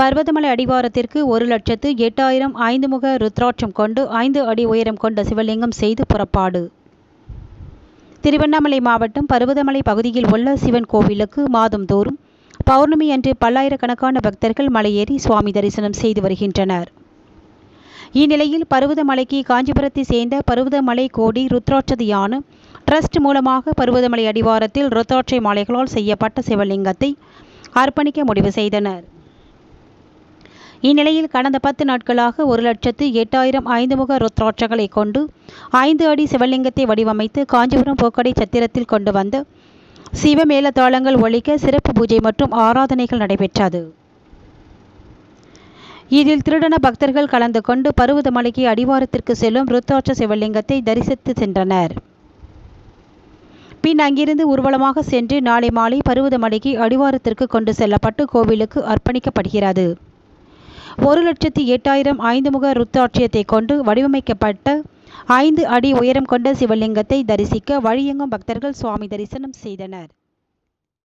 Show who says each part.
Speaker 1: பர்வதமலை அடிவாரத்திற்கு ஒரு லட்சத்து எட்டாயிரம் ஐந்து முக ருத்ராட்சம் கொண்டு ஐந்து அடி உயரம் கொண்ட சிவலிங்கம் செய்து புறப்பாடு திருவண்ணாமலை மாவட்டம் பருவதமலை பகுதியில் உள்ள சிவன் கோவிலுக்கு மாதந்தோறும் பௌர்ணமி அன்று பல்லாயிரக்கணக்கான பக்தர்கள் மலையேறி சுவாமி தரிசனம் செய்து வருகின்றனர் இந்நிலையில் பருவதமலைக்கு காஞ்சிபுரத்தை சேர்ந்த பருவதமலை கோடி ருத்ராட்சதியான ட்ரஸ்ட் மூலமாக பருவதமலை அடிவாரத்தில் ருத்ராட்சை மாலைகளால் செய்யப்பட்ட சிவலிங்கத்தை அர்ப்பணிக்க முடிவு செய்தனர் இந்நிலையில் கடந்த பத்து நாட்களாக ஒரு லட்சத்து எட்டாயிரம் ஐந்து முக ருத்ராட்சங்களை கொண்டு ஐந்து அடி சிவலிங்கத்தை வடிவமைத்து காஞ்சிபுரம் போக்கடை சத்திரத்தில் கொண்டு வந்து சிவமேள தாளங்கள் ஒழிக்க சிறப்பு பூஜை மற்றும் ஆராதனைகள் நடைபெற்றது இதில் திருடன பக்தர்கள் கலந்து கொண்டு பருவதமலைக்கு அடிவாரத்திற்கு செல்லும் ருத்ராட்ச சிவலிங்கத்தை தரிசித்து சென்றனர் பின் அங்கிருந்து ஊர்வலமாக சென்று நாளை மாலை பருவதமலைக்கு அடிவாரத்திற்கு கொண்டு செல்லப்பட்டு கோவிலுக்கு அர்ப்பணிக்கப்படுகிறது ஒரு லட்சத்தி எட்டாயிரம் ஐந்து முக ருத்ராட்சியத்தை கொண்டு வடிவமைக்கப்பட்ட ஐந்து அடி உயரம் கொண்ட சிவலிங்கத்தை தரிசிக்க வழியெங்கும் பக்தர்கள் சுவாமி தரிசனம் செய்தனர்